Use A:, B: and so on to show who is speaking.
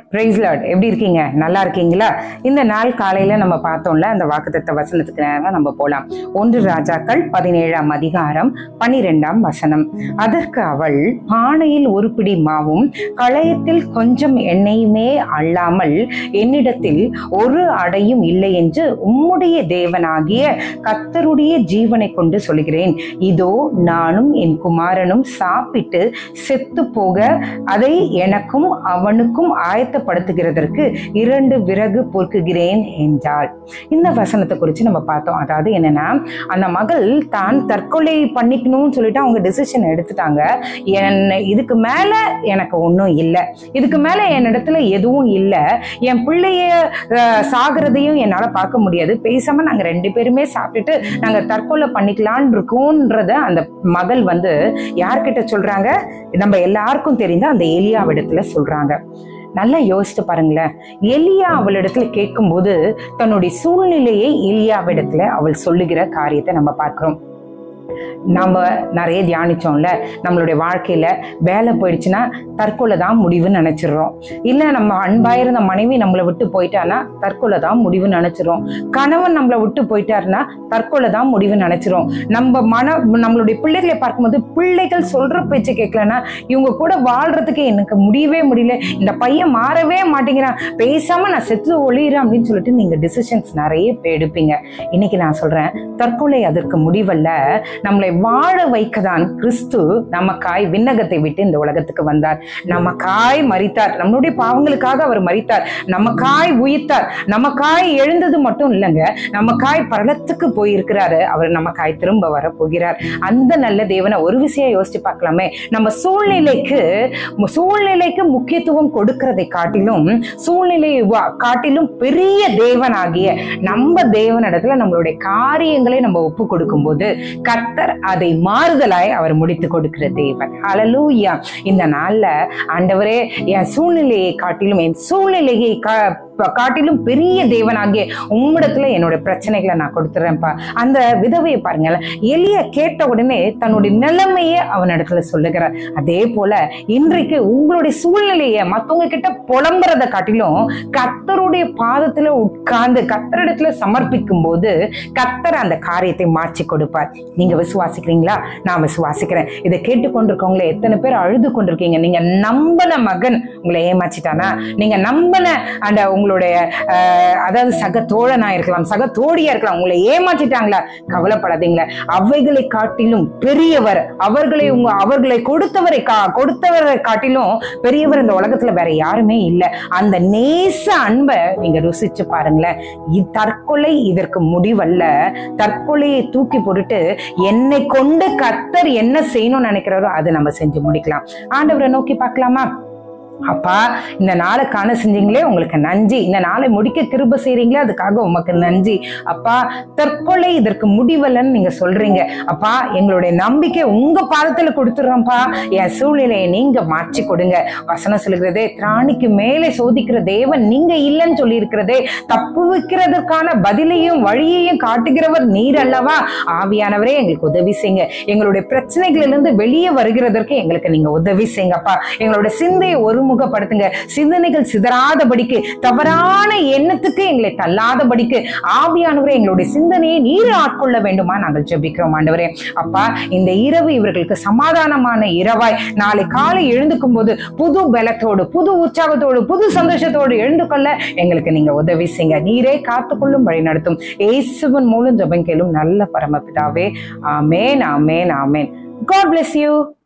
A: price Lord எப்படி இருக்கீங்க நல்லா இருக்கீங்களா இந்த நாள் காலையில நம்ம பார்த்தோம்ல அந்த வாக்குத்தத்த வசனத்துக்கு நேரம் நம்ம போலாம் ஒன்று ராஜாக்கள் பதினேழாம் அதிகாரம் பனிரெண்டாம் வசனம் அதற்கு அவள் பானையில் ஒரு பிடி மாவும் களையத்தில் கொஞ்சம் எண்ணெயுமே அல்லாமல் என்னிடத்தில் ஒரு அடையும் இல்லை என்று உம்முடைய தேவனாகிய கத்தருடைய ஜீவனை கொண்டு சொல்கிறேன் இதோ நானும் என் குமாரனும் சாப்பிட்டு செத்து போக அதை எனக்கும் அவனுக்கும் ஆயத்தப்படுத்துகிறதற்கு இரண்டு விறகு பொறுக்குகிறேன் என்றாள் இந்த வசனத்தை குறித்து நம்ம பார்த்தோம் அதாவது என்னன்னா அந்த மகள் தான் தற்கொலை பண்ணிக்கணும்னு சொல்லிட்டு அவங்க டிசிஷன் எடுத்துட்டாங்க என்ன இதுக்கு மேல எனக்கு ஒன்றும் இல்லை இதுக்கு மேல என்னிடத்துல எதுவும் இல்லை என் பிள்ளைய அஹ், சாகுறதையும் என்னால பார்க்க முடியாது பேசாம நாங்க ரெண்டு பேருமே சாப்பிட்டுட்டு நாங்க தற்கொலை பண்ணிக்கலான் இருக்கோன்றத அந்த மகள் வந்து யார்கிட்ட சொல்றாங்க நம்ம எல்லாருக்கும் தெரிந்த அந்த எலியாவிடத்துல சொல்றாங்க நல்லா யோசிச்சு பாருங்களேன் எலியா அவளிடத்துல கேட்கும்போது தன்னுடைய சூழ்நிலையை எலியாவிடத்துல அவள் சொல்லுகிற காரியத்தை நம்ம பார்க்கிறோம் நம்ம நிறைய தியானிச்சோம்ல நம்மளுடைய வாழ்க்கையில வேலை போயிடுச்சுன்னா தற்கொலை தான் முடிவுன்னு நினைச்சிடுறோம் இல்ல நம்ம அன்பாயிருந்த மனைவி நம்மளை விட்டு போயிட்டானா தற்கொலை தான் முடிவுன்னு நினைச்சிரும் கணவன் நம்மளை விட்டு போயிட்டாருன்னா தற்கொலை தான் முடிவுன்னு நினைச்சிரும் நம்ம மன நம்மளுடைய பிள்ளைகளை பார்க்கும்போது பிள்ளைகள் சொல்ற பேச்சு கேட்கலன்னா இவங்க கூட வாழ்றதுக்கு எனக்கு முடியவே முடியல இந்த பையன் மாறவே மாட்டேங்கிறான் பேசாம நான் செத்து ஒளிகிறேன் அப்படின்னு சொல்லிட்டு நீங்க டிசிஷன்ஸ் நிறைய பேர் எடுப்பீங்க இன்னைக்கு நான் சொல்றேன் தற்கொலை அதற்கு முடிவல்ல நம்மளை வாழ வைக்கதான் கிறிஸ்து நமக்காய் விண்ணகத்தை விட்டு இந்த உலகத்துக்கு வந்தார் நமக்காய் மரித்தார் நம்மளுடைய பாவங்களுக்காக அவர் மரித்தார் நமக்காய் உயிர்த்தார் நமக்காய் எழுந்தது மட்டும் இல்லைங்க நமக்காய் பரலத்துக்கு போயிருக்கிறாரு அவர் நமக்காய் திரும்ப வர போகிறார் அந்த நல்ல தேவனை ஒரு விஷயம் யோசிச்சு பார்க்கலாமே நம்ம சூழ்நிலைக்கு சூழ்நிலைக்கு முக்கியத்துவம் கொடுக்கிறதை காட்டிலும் சூழ்நிலையை வா- காட்டிலும் பெரிய தேவனாகிய நம்ம தேவனிடத்துல நம்மளுடைய காரியங்களை நம்ம ஒப்பு கொடுக்கும்போது கர்த்தர் அதை மாறுதலாய் அவர் முடித்து கொடுக்கிற தேவன் ஹalleluya இந்த நாள்ல ஆண்டவரே என் சூழ்நிலையை காட்டிலும் என் சூழ்நிலையை கா- ப- காட்டிலும் பெரிய தேவனாகிய உம்மிடத்துல என்னோட பிரச்சனைகளை நான் கொடுத்துறேன்ப்பா அந்த விதவையை பாருங்களேன் எலிய கேட்ட உடனே தன்னுடைய நிலைமையை அவனிடத்துல சொல்லுகிறார் அதே போல இன்றைக்கு உங்களுடைய சூழ்நிலையை மத்தவங்க கிட்ட புலம்புறத காட்டிலும் கர்த்தருடைய பாதத்துல உட்கார்ந்து கர்த்தரிடத்துல சமர்ப்பிக்கும் போது கர்த்தர் அந்த காரியத்தை மாற்றி கொடுப்பார் நீங்க விசுவாசிக்கிறீங்களா நான் விசுவாசிக்கிறேன் இதை கேட்டுக்கொண்டிருக்கவங்களே எத்தனை பேர் அழுது கொண்டிருக்கீங்க நீங்க நம்பன மகன் உங்களை ஏமாச்சிட்டானா நீங்க நம்பன அந்த உங்களுடைய அஹ், அதாவது சக தோழனா இருக்கலாம் சக தோழியா இருக்கலாம் உங்களை ஏமாற்றிட்டாங்களா கவலைப்படாதீங்களா அவைகளை காட்டிலும் பெரியவர் அவர்களை உங்க அவர்களை கொடுத்தவரை கா கொடுத்தவரை காட்டிலும் பெரியவர் இந்த உலகத்துல வேற யாருமே இல்லை அந்த நேச அன்பை நீங்க ருசிச்சு பாருங்களேன் இ- தற்கொலை இதற்கு முடிவல்ல தற்கொலையை தூக்கி போட்டுட்டு என்னை கொண்டு கர்த்தர் என்ன செய்யணும்னு நினைக்கிறாரோ அதை நம்ம செஞ்சு முடிக்கலாம் ஆண்டவரை நோக்கி பார்க்கலாமா அப்பா இந்த நாளை காண செஞ்சீங்களே உங்களுக்கு நன்றி இந்த நாளை முடிக்க கிருப செய்றீங்களே அதுக்காக உமக்கு நன்றி அப்பா தற்கொலை இதற்கு முடிவல்லன்னு நீங்க சொல்றீங்க அப்பா எங்களுடைய நம்பிக்கை உங்க பாதத்துல கொடுத்துறோம்ப்பா என் சூழ்நிலையை நீங்க மாற்றி கொடுங்க வசனம் சொல்லுகிறதே திராணிக்கு மேலே சோதிக்கிற தேவன் நீங்க இல்லைன்னு சொல்லி இருக்கிறதே தப்பு வைக்கிறதற்கான பதிலையும் வழியையும் காட்டுகிறவர் நீர் அல்லவா ஆவியானவரே எங்களுக்கு உதவி செய்யுங்க எங்களுடைய பிரச்சனைகளிலிருந்து வெளியே வருகிறதற்கு எங்களுக்கு நீங்க உதவி செய்யுங்கப்பா எங்களுடைய சிந்தையை ஒருமுகப்படுத்துங்க சிந்தனைகள் சிதறாதபடிக்கு தவறான எண்ணத்துக்கு எங்களை தள்ளாதபடிக்கு ஆவியானவரே எங்களுடைய சிந்தனையை நீர் ஆட்கொள்ள வேண்டுமா நாங்கள் ஜெபிக்கிறோம் ஆண்டவரே அப்பா இந்த இரவு இவர்களுக்கு சமாதானமான இரவாய் நாளை காலை எழுந்துக்கும் போது புது பலத்தோடு புது உற்சாகத்தோடு புது சந்தோஷத்தோடு எழுந்து கொள்ள எங்களுக்கு நீங்க உதவி செய்யுங்க நீரே காத்துக்கொள்ளும் வழி நடத்தும் ஏசுவன் மூலம் ஜெபம் கேளும் நல்ல பரமபிதாவே ஆமேன் ஆமேன் ஆமேன் காட் bless you